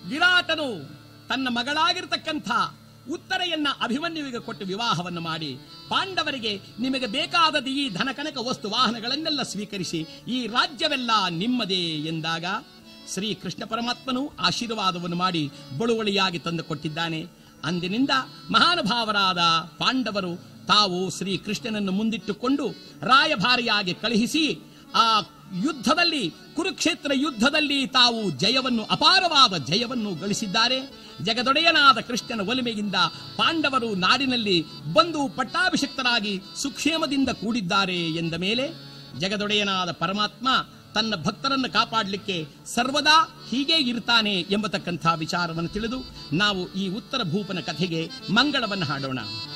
ವಿರಾಟನು ತನ್ನ ಮಗಳಾಗಿರ್ತಕ್ಕಂಥ ಉತ್ತರೆಯನ್ನ ಅಭಿಮನ್ಯುವಿಗೆ ಕೊಟ್ಟು ವಿವಾಹವನ್ನು ಮಾಡಿ ಪಾಂಡವರಿಗೆ ನಿಮಗೆ ಬೇಕಾದ ಈ ಧನಕನಕ ವಸ್ತು ವಾಹನಗಳನ್ನೆಲ್ಲ ಸ್ವೀಕರಿಸಿ ಈ ರಾಜ್ಯವೆಲ್ಲ ನಿಮ್ಮದೇ ಎಂದಾಗ ಶ್ರೀ ಕೃಷ್ಣ ಪರಮಾತ್ಮನು ಆಶೀರ್ವಾದವನ್ನು ಮಾಡಿ ಬಳುವಳಿಯಾಗಿ ತಂದು ಕೊಟ್ಟಿದ್ದಾನೆ ಅಂದಿನಿಂದ ಮಹಾನುಭಾವರಾದ ಪಾಂಡವರು ತಾವು ಶ್ರೀ ಕೃಷ್ಣನನ್ನು ಮುಂದಿಟ್ಟುಕೊಂಡು ರಾಯಭಾರಿಯಾಗಿ ಕಳುಹಿಸಿ ಆ ಯುದ್ಧದಲ್ಲಿ ಕುರುಕ್ಷೇತ್ರ ಯುದ್ಧದಲ್ಲಿ ತಾವು ಜಯವನ್ನು ಅಪಾರವಾದ ಜಯವನ್ನು ಗಳಿಸಿದ್ದಾರೆ ಜಗದೊಡೆಯನಾದ ಕೃಷ್ಣನ ಒಲಿಮೆಯಿಂದ ಪಾಂಡವರು ನಾಡಿನಲ್ಲಿ ಬಂದು ಪಟ್ಟಾಭಿಷಕ್ತರಾಗಿ ಸುಕ್ಷೇಮದಿಂದ ಕೂಡಿದ್ದಾರೆ ಎಂದ ಮೇಲೆ ಜಗದೊಡೆಯನಾದ ಪರಮಾತ್ಮ ತನ್ನ ಭಕ್ತರನ್ನು ಕಾಪಾಡಲಿಕ್ಕೆ ಸರ್ವದಾ ಹೀಗೆ ಇರ್ತಾನೆ ಎಂಬತಕ್ಕಂಥ ವಿಚಾರವನ್ನು ತಿಳಿದು ನಾವು ಈ ಉತ್ತರ ಭೂಪನ ಕಥೆಗೆ ಮಂಗಳವನ್ನು ಹಾಡೋಣ